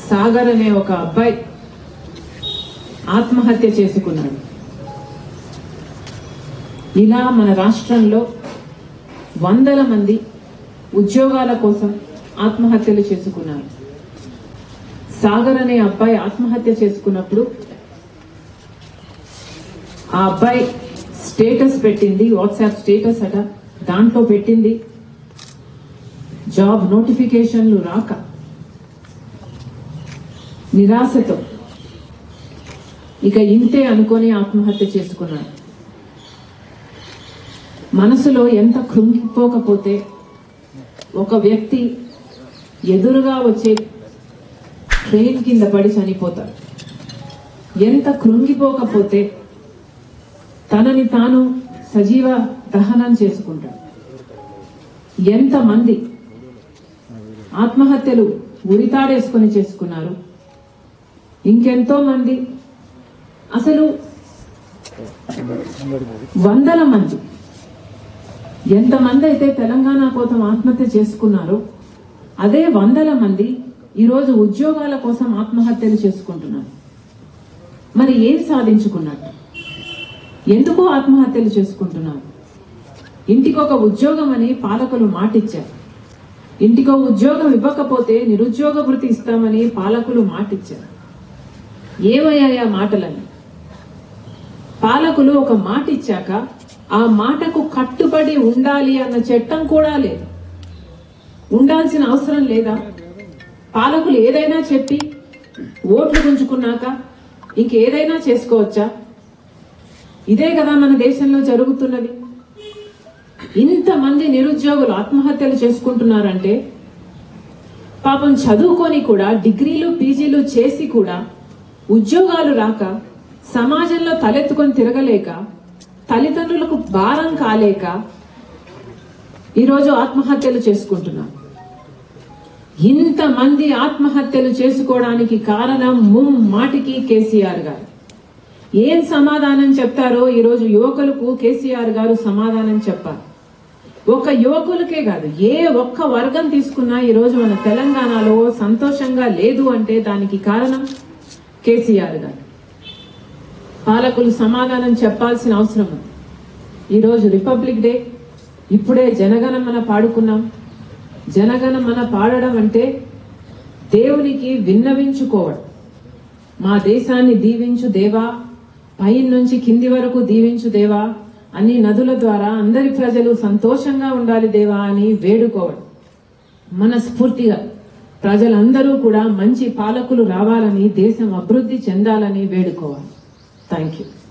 సాగర్ అనే ఒక అబ్బాయి ఆత్మహత్య చేసుకున్నాడు ఇలా మన రాష్ట్రంలో వందల మంది ఉద్యోగాల కోసం ఆత్మహత్యలు చేసుకున్నారు సాగర్ అనే అబ్బాయి ఆత్మహత్య చేసుకున్నప్పుడు ఆ అబ్బాయి స్టేటస్ పెట్టింది వాట్సాప్ స్టేటస్ అట దాంట్లో పెట్టింది జాబ్ నోటిఫికేషన్లు రాక నిరాశతో ఇక ఇంతే అనుకొని ఆత్మహత్య చేసుకున్నాడు మనసులో ఎంత కృంగిపోకపోతే ఒక వ్యక్తి ఎదురుగా వచ్చే ట్రైన్ కింద పడి చనిపోతాడు ఎంత కృంగిపోకపోతే తనని తాను సజీవ దహనం చేసుకుంటాడు ఎంతమంది ఆత్మహత్యలు ఉరితాడేసుకొని చేసుకున్నారు ఇంకెంతో మంది అసలు వందల మంది ఎంతమంది అయితే తెలంగాణ కోసం ఆత్మహత్య చేసుకున్నారో అదే వందల మంది ఈరోజు ఉద్యోగాల కోసం ఆత్మహత్యలు చేసుకుంటున్నారు మరి ఏం సాధించుకున్నట్టు ఎందుకు ఆత్మహత్యలు చేసుకుంటున్నారు ఇంటికొక ఉద్యోగం అని పాలకులు మాటిచ్చారు ఇంటికో ఉద్యోగం ఇవ్వకపోతే నిరుద్యోగ వృత్తి ఇస్తామని పాలకులు మాటిచ్చారు ఏమయ్యాయా మాటలని పాలకులు ఒక మాట ఇచ్చాక ఆ మాటకు కట్టుబడి ఉండాలి అన్న చట్టం కూడా లేదు ఉండాల్సిన అవసరం లేదా పాలకులు ఏదైనా చెప్పి ఓట్లు గుంజుకున్నాక ఇంకేదైనా చేసుకోవచ్చా ఇదే కదా మన దేశంలో జరుగుతున్నది ఇంతమంది నిరుద్యోగులు ఆత్మహత్యలు చేసుకుంటున్నారంటే పాపం చదువుకొని కూడా డిగ్రీలు పీజీలు చేసి కూడా ఉద్యోగాలు రాక సమాజంలో తలెత్తుకొని తిరగలేక తల్లిదండ్రులకు భారం కాలేక ఈరోజు ఆత్మహత్యలు చేసుకుంటున్నారు ఇంతమంది ఆత్మహత్యలు చేసుకోవడానికి కారణం ముమ్మాటికి కేసీఆర్ గారు ఏం సమాధానం చెప్తారో ఈరోజు యువకులకు కేసీఆర్ గారు సమాధానం చెప్పారు ఒక యువకులకే కాదు ఏ ఒక్క వర్గం తీసుకున్నా ఈరోజు మన తెలంగాణలో సంతోషంగా లేదు అంటే దానికి కారణం కేసీఆర్ గారు పాలకులు సమాధానం చెప్పాల్సిన అవసరం ఉంది ఈరోజు రిపబ్లిక్ డే ఇప్పుడే జనగణమన పాడుకున్నాం జనగణమన పాడడం అంటే దేవునికి విన్నవించుకోవడం మా దేశాన్ని దీవించు దేవా పై నుంచి కింది వరకు దీవించు దేవా అన్ని నదుల ద్వారా అందరి ప్రజలు సంతోషంగా ఉండాలి దేవా అని వేడుకోవడం మనస్ఫూర్తిగా ప్రజలందరూ కూడా మంచి పాలకులు రావాలని దేశం అభివృద్ధి చెందాలని వేడుకోవాలి థ్యాంక్ యూ